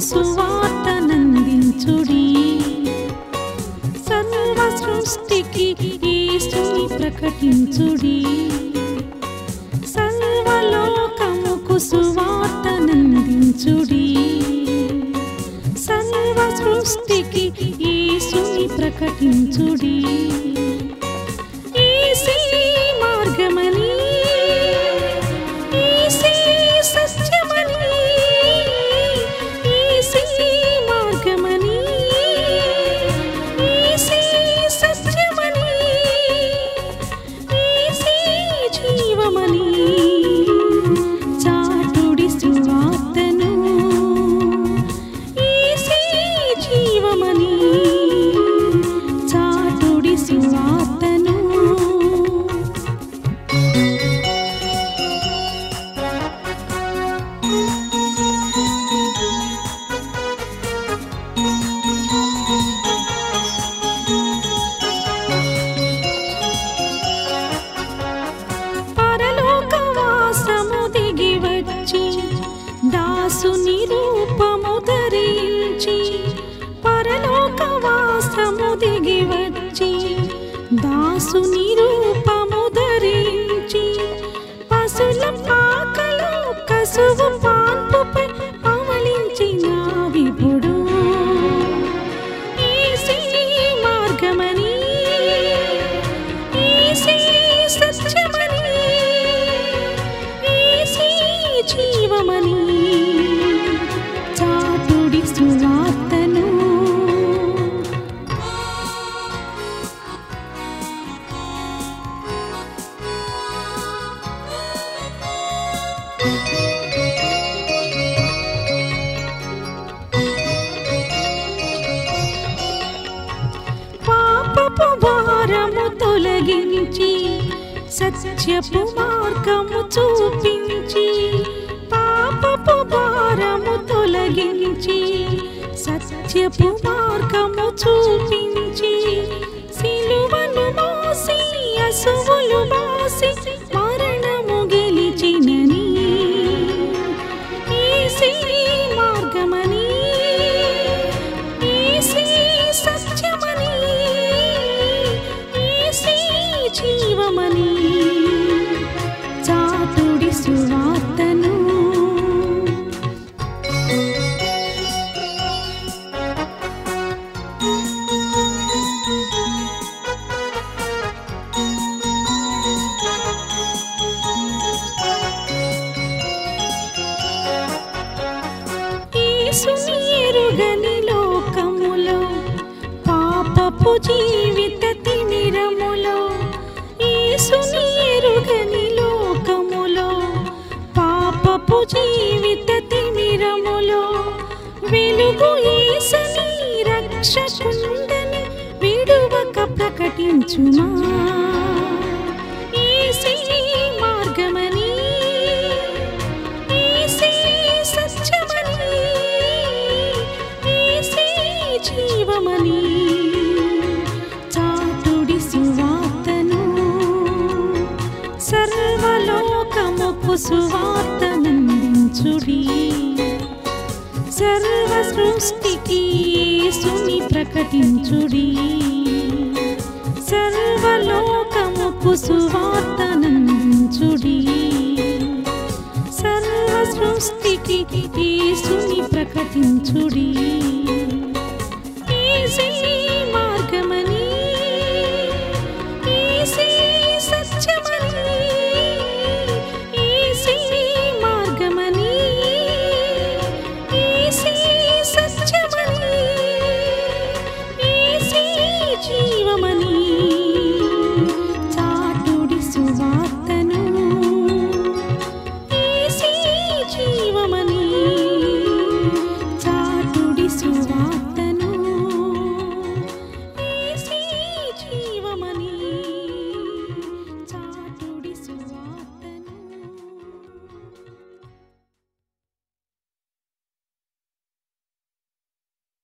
సువార్తనందించుడి సర్వ సృష్టికి యేసుని ప్రకటించుడి సర్వలోకముకు సువార్తనందించుడి సర్వ సృష్టికి యేసుని ప్రకటించుడి యేసే మార్గమని యేసే సత్యమని యేసే మార్గమని యేసే సత్యమని యేసే జీవమని చాటుడి సువార్తను యేసే జీవమని చాటుడి సువార్తను పరలోకవాసము దిగి వచ్చి దాసుని రూపము ధరించి పరలోకవాసము దిగి వచ్చి దాసుని రూపము ధరించి పశుల పాకలు కసువు పాన్పుపై పవలించిన విభుడు యేసే మార్గమని యేసే సత్యమని యేసే జీవమని చాటుడి సువార్తను పాపపు భారము తొలగించి సత్యపు మార్గము చూపించి పాపపు భారము తొలగించి సత్యపు మార్గము చూపించి సిలువను మోసి అసువులు మోసి మరణము గెలిచినని యేసే మార్గమని యేసే సత్యమని యేసే జీవమని చాటుడి సువార్తను యేసుని ఎరుగని లోకములో పాపపు జీవిత తిమిరములో యేసుని ఎరుగని లోకములో పాపపు జీవిత తిమిరములో వెలుగు యేసని రక్షకుండని విడువక ప్రకటించుమా యేసే మార్గమని యేసే సత్యమని యేసే జీవమని చాటుడి సువార్తను సర్వలోకముకు సువార్తనందించుడి సర్వ సృష్టికి యేసుని ప్రకటించుడి సర్వలోకముకు సువార్తనందించుడి సర్వ సృష్టికి యేసుని ప్రకటించుడి